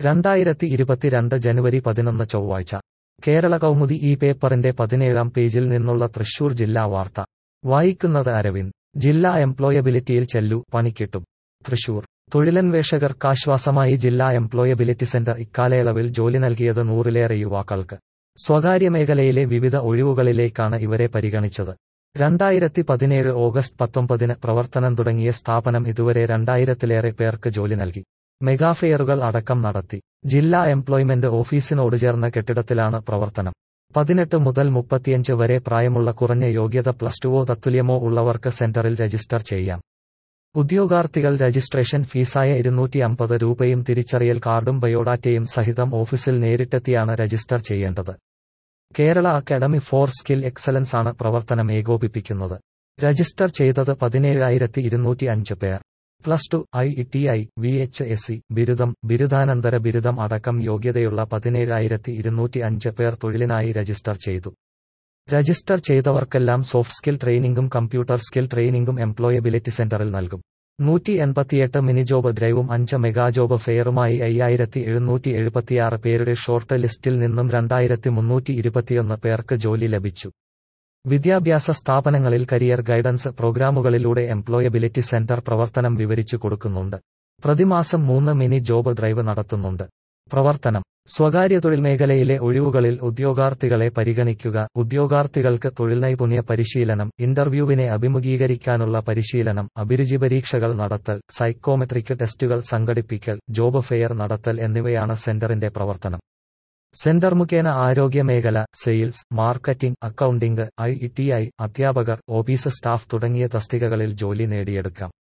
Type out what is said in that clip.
രണ്ടായിരത്തി ഇരുപത്തിരണ്ട് ജനുവരി പതിനൊന്ന് ചൊവ്വാഴ്ച കേരള കൗമുദി ഈ പേപ്പറിന്റെ പതിനേഴാം പേജിൽ നിന്നുള്ള തൃശൂർ ജില്ലാ വാർത്ത വായിക്കുന്നത് അരവിന്ദ് ജില്ലാ എംപ്ലോയബിലിറ്റിയിൽ ചെല്ലു പണിക്കിട്ടും തൃശൂർ തൊഴിലന്വേഷകർക്കാശ്വാസമായി ജില്ലാ എംപ്ലോയബിലിറ്റി സെന്റർ ഇക്കാലയളവിൽ ജോലി നൽകിയത് നൂറിലേറെ യുവാക്കൾക്ക് സ്വകാര്യ മേഖലയിലെ വിവിധ ഒഴിവുകളിലേക്കാണ് ഇവരെ പരിഗണിച്ചത് രണ്ടായിരത്തി പതിനേഴ് ഓഗസ്റ്റ് പത്തൊമ്പതിന് പ്രവർത്തനം തുടങ്ങിയ സ്ഥാപനം ഇതുവരെ രണ്ടായിരത്തിലേറെ പേർക്ക് ജോലി നൽകി മെഗാഫെയറുകൾ അടക്കം നടത്തി ജില്ലാ എംപ്ലോയ്മെന്റ് ഓഫീസിനോട് ചേർന്ന കെട്ടിടത്തിലാണ് പ്രവർത്തനം പതിനെട്ട് മുതൽ മുപ്പത്തിയഞ്ച് വരെ പ്രായമുള്ള കുറഞ്ഞ യോഗ്യത പ്ലസ് ടുവോ തത്തുല്യമോ ഉള്ളവർക്ക് സെന്ററിൽ രജിസ്റ്റർ ചെയ്യാം ഉദ്യോഗാർത്ഥികൾ രജിസ്ട്രേഷൻ ഫീസായ ഇരുന്നൂറ്റി അമ്പത് രൂപയും തിരിച്ചറിയൽ കാർഡും ബയോഡാറ്റയും സഹിതം ഓഫീസിൽ നേരിട്ടെത്തിയാണ് രജിസ്റ്റർ ചെയ്യേണ്ടത് Kerala academy for skill excellence ആണ് പ്രവർത്തനം ഏകോപിപ്പിക്കുന്നത് രജിസ്റ്റർ ചെയ്തത് പതിനേഴായിരത്തി ഇരുന്നൂറ്റി അഞ്ച് പേർ plus two I T I V H S C ബിരുദം ബിരുദാനന്തര ബിരുദം അടക്കം യോഗ്യതയുള്ള പതിനേഴായിരത്തി ഇരുന്നൂറ്റി അഞ്ച് പേർ തൊഴിലിനായി രജിസ്റ്റർ ചെയ്തു രജിസ്റ്റർ ചെയ്തവർക്കെല്ലാം സോഫ്റ്റ് സ്കിൽ ട്രെയിനിംഗും കമ്പ്യൂട്ടർ സ്കിൽ ട്രെയിനിംഗും എംപ്ലോയബിലിറ്റി സെന്ററിൽ നൽകും നൂറ്റി എൺപത്തിയെട്ട് മിനി ജോബ് ഡ്രൈവും അഞ്ച് മെഗാ ജോബ് ഫെയറുമായി അയ്യായിരത്തി എഴുന്നൂറ്റി എഴുപത്തിയാറ് പേരുടെ ഷോർട്ട് ലിസ്റ്റിൽ നിന്നും രണ്ടായിരത്തി മുന്നൂറ്റി ഇരുപത്തിയൊന്ന് പേർക്ക് ജോലി ലഭിച്ചു വിദ്യാഭ്യാസ സ്ഥാപനങ്ങളിൽ കരിയർ ഗൈഡൻസ് പ്രോഗ്രാമുകളിലൂടെ എംപ്ലോയബിലിറ്റി സെന്റർ പ്രവർത്തനം വിവരിച്ചു കൊടുക്കുന്നുണ്ട് പ്രതിമാസം മൂന്ന് മിനി ജോബ് ഡ്രൈവ് നടത്തുന്നുണ്ട് പ്രവർത്തനം സ്വകാര്യ തൊഴിൽ മേഖലയിലെ ഒഴിവുകളിൽ ഉദ്യോഗാർത്ഥികളെ പരിഗണിക്കുക ഉദ്യോഗാർത്ഥികൾക്ക് തൊഴിൽ നൈപുണ്യ പരിശീലനം ഇന്റർവ്യൂവിനെ അഭിമുഖീകരിക്കാനുള്ള പരിശീലനം അഭിരുചി പരീക്ഷകൾ നടത്തൽ സൈക്കോമെട്രിക് ടെസ്റ്റുകൾ സംഘടിപ്പിക്കൽ ജോബ് ഫെയർ നടത്തൽ എന്നിവയാണ് സെന്ററിന്റെ പ്രവർത്തനം സെന്റർ മുഖേന ആരോഗ്യ മേഖല sales marketing accounting I T I അധ്യാപകർ ഓഫീസ് സ്റ്റാഫ് തുടങ്ങിയ തസ്തികകളിൽ ജോലി നേടിയെടുക്കാം